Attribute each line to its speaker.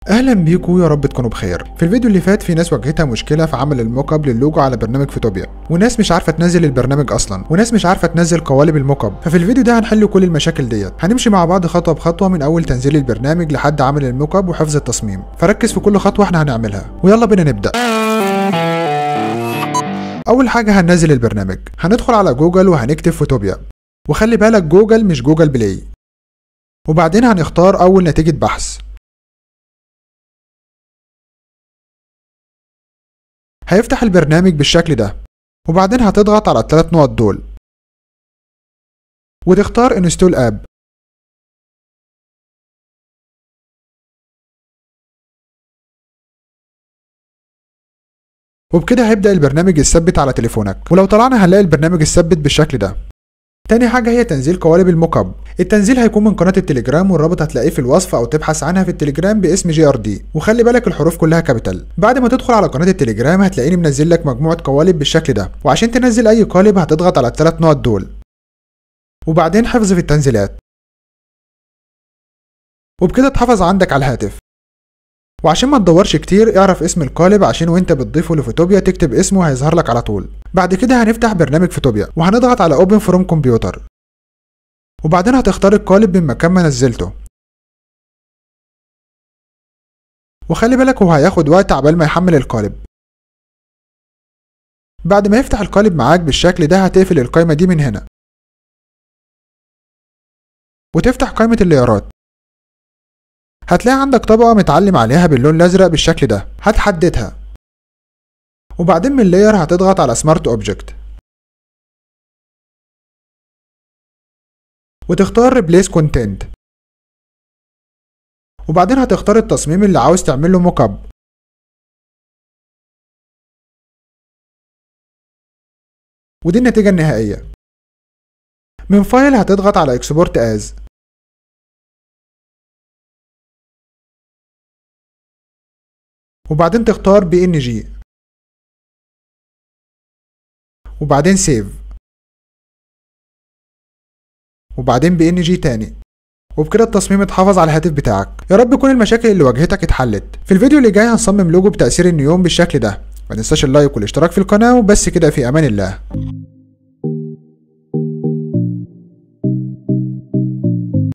Speaker 1: اهلا بيكم يا رب تكونوا بخير في الفيديو اللي فات في ناس واجهتها مشكله في عمل الموك اب للوجو على برنامج فوتوبيا وناس مش عارفه تنزل البرنامج اصلا وناس مش عارفه تنزل قوالب الموك اب ففي الفيديو ده هنحل كل المشاكل ديت هنمشي مع بعض خطوه بخطوه من اول تنزيل البرنامج لحد عمل الموك اب وحفظ التصميم فركز في كل خطوه احنا هنعملها ويلا بينا نبدا اول حاجه هننزل البرنامج هندخل على جوجل وهنكتب فوتوبيا وخلي بالك جوجل مش جوجل بلاي وبعدين هنختار اول نتيجه بحث هيفتح البرنامج بالشكل ده وبعدين هتضغط على الثلاث نقط دول وتختار انستول اب وبكده هيبدأ البرنامج يثبت على تليفونك ولو طلعنا هنلاقي البرنامج يثبت بالشكل ده تاني حاجة هي تنزيل قوالب الموك اب التنزيل هيكون من قناة التليجرام والرابط هتلاقيه في الوصف او تبحث عنها في التليجرام باسم جي ار دي وخلي بالك الحروف كلها كابيتال بعد ما تدخل على قناة التليجرام هتلاقيني منزل لك مجموعة قوالب بالشكل ده وعشان تنزل اي قالب هتضغط على الثلاث نقط دول وبعدين حفظ في التنزيلات وبكده اتحفظ عندك على الهاتف وعشان ما تدورش كتير اعرف اسم القالب عشان وانت بتضيفه لفوتوبيا تكتب اسمه هيظهر لك على طول بعد كده هنفتح برنامج فوتوبيا وهنضغط على اوبن فروم كمبيوتر وبعدين هتختار القالب من مكان ما نزلته وخلي بالك هو هياخد وقت عبال ما يحمل القالب بعد ما يفتح القالب معاك بالشكل ده هتقفل القايمة دي من هنا وتفتح قائمة الليارات هتلاقي عندك طبقة متعلم عليها باللون الأزرق بالشكل ده هتحددها وبعدين من اللاير هتضغط على سمارت اوبجكت وتختار ريبليس كونتنت وبعدين هتختار التصميم اللي عاوز تعمله موك اب ودي النتيجة النهائية من فايل هتضغط على اكسبورت از وبعدين تختار بي ان جي وبعدين سيف وبعدين بي ان جي تاني وبكده التصميم اتحفظ على الهاتف بتاعك يا رب تكون المشاكل اللي واجهتك اتحلت في الفيديو اللي جاي هنصمم لوجو بتأثير النيون بالشكل ده ما تنساش اللايك والاشتراك في القناة وبس كده في امان الله